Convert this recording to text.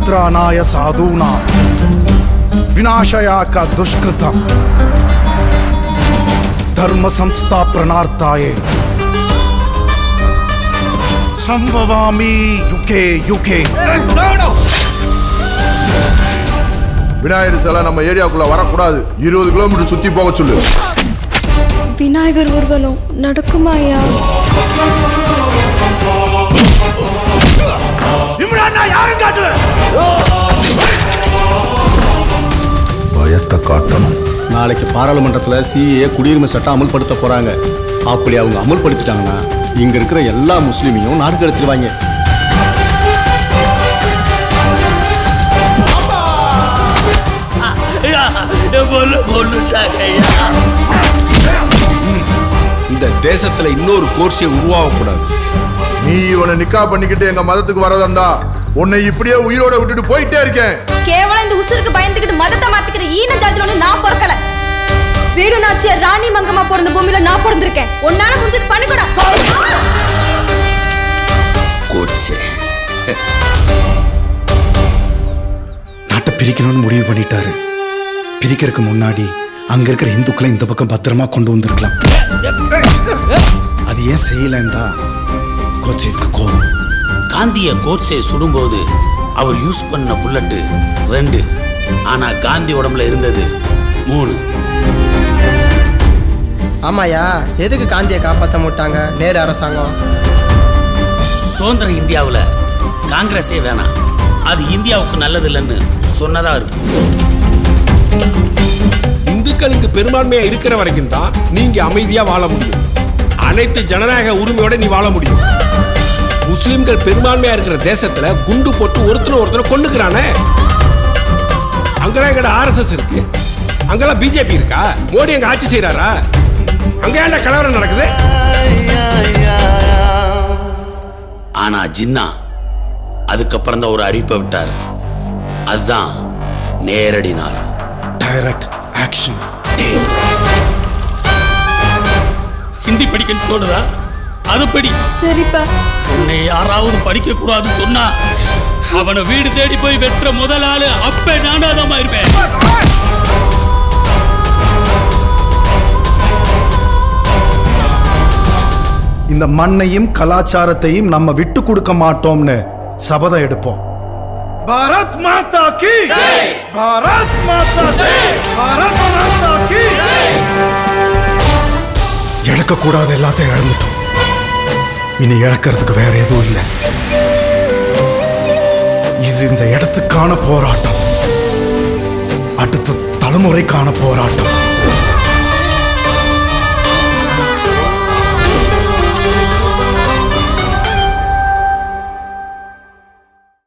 परित्राणाय साधूनां विनाशया का दुष्कृतम् धर्म संस्थापनार्थाय संभवामि युगे युगे விநாயகர் சிலை நம்ம ஏரியாக்குள்ள வரக்கூடாது இருபது கிலோமீட்டர் சுத்தி போக சொல்லு விநாயகர் ஊர்வலம் நடக்குமா ஐயா பயத்தை காட்டணும் நாளைக்கு பாராளுமன்றத்தில் சிஏ குடியுரிமை சட்டம் அமல்படுத்த போறாங்க அப்படி அவங்க அமல்படுத்திட்டாங்கன்னா இங்க இருக்கிற எல்லா முஸ்லீமையும் நாடு கடத்திடுவாங்க இந்த தேசத்துல இன்னொரு கோர்ஸே உருவாகக்கூடாது நீ இவனை நிக்கா பண்ணிக்கிட்டு எங்க மதத்துக்கு வரதா உன்னை இப்படியே உயிரோட விட்டுட்டு போயிட்டே இருக்கேன் கேவலம் இந்த உசுருக்கு பயந்துக்கிட்டு மதத்தை மாத்திக்கிற ஈன ஜாதியில ஒண்ணு நான் பிறக்கல வேலு நாச்சியார் ராணி மங்கம்மா பிறந்த பூமியில நான் பிறந்திருக்கேன் உன்னால முடிஞ்சது பண்ணிக்கூடா கோச்சே நாட்டை பிரிக்கணும்னு முடிவு பண்ணிட்டாரு பிரிக்கிறதுக்கு முன்னாடி அங்க இருக்கிற இந்துக்களை இந்த பக்கம் பத்திரமா கொண்டு வந்திருக்கலாம் அது ஏன் செய்யலன்னு தான் கோச்சேவுக்கு கோபம் காந்திய கோட்ஸே சுடும்போது அவர் யூஸ் பண்ண புல்லட்டு ரெண்டு ஆனா காந்தி உடம்புல இருந்தது மூணு ஆமாயா எதுக்கு காந்தியை காப்பாற்ற மாட்டாங்க நேரு அரசாங்கம் சுதந்திர இந்தியாவுல காங்கிரஸே வேணாம் அது இந்தியாவுக்கு நல்லது இல்லைன்னு சொன்னதா இருக்கும் இந்துக்கள் இங்கு பெரும்பான்மையா இருக்கிற வரைக்கும் தான் நீங்க அமைதியா வாழ முடியும் அனைத்து ஜனநாயக உரிமையோட நீ வாழ முடியும் முஸ்லிம்கள் பெரும்பான்மையா இருக்கிற தேசத்துல குண்டு போட்டு ஒருத்தனை ஒருத்தனை கொண்டுக்கிறானே அங்கெல்லாம் எங்கட ஆர்எஸ்எஸ் இருக்கு அங்கெல்லாம் பிஜேபி இருக்கா மோடி அங்க ஆட்சி செய்யறாரா அங்க ஏன்டா கலவரம் நடக்குது ஆனா ஜின்னா அதுக்கப்புறம் தான் ஒரு அறிவிப்பை விட்டார் அதுதான் நேரடி நாள் டைரக்ட் ஆக்ஷன் ஹிந்தி படிக்கன்னு தோணுதா அது படி சரிப்பா உன்னை யாராவது படிக்க கூடாதுன்னு சொன்னா அவனை வீடு தேடி போய் வெட்டுற முதல் ஆளு அப்ப நானாதாமா இருப்பேன் இந்த மண்ணையும் கலாச்சாரத்தையும் நம்ம விட்டு கொடுக்க மாட்டோம்னு சபதம் எடுப்போம் பாரத் மாதா கி பாரத் மாதா கி பாரத் மாதா கி இழக்க கூடாத எல்லாத்தையும் இழந்துட்டோம் இனி இழக்கிறதுக்கு வேற எதுவும் இல்லை இது இந்த இடத்துக்கான போராட்டம் அடுத்த தலைமுறைக்கான போராட்டம்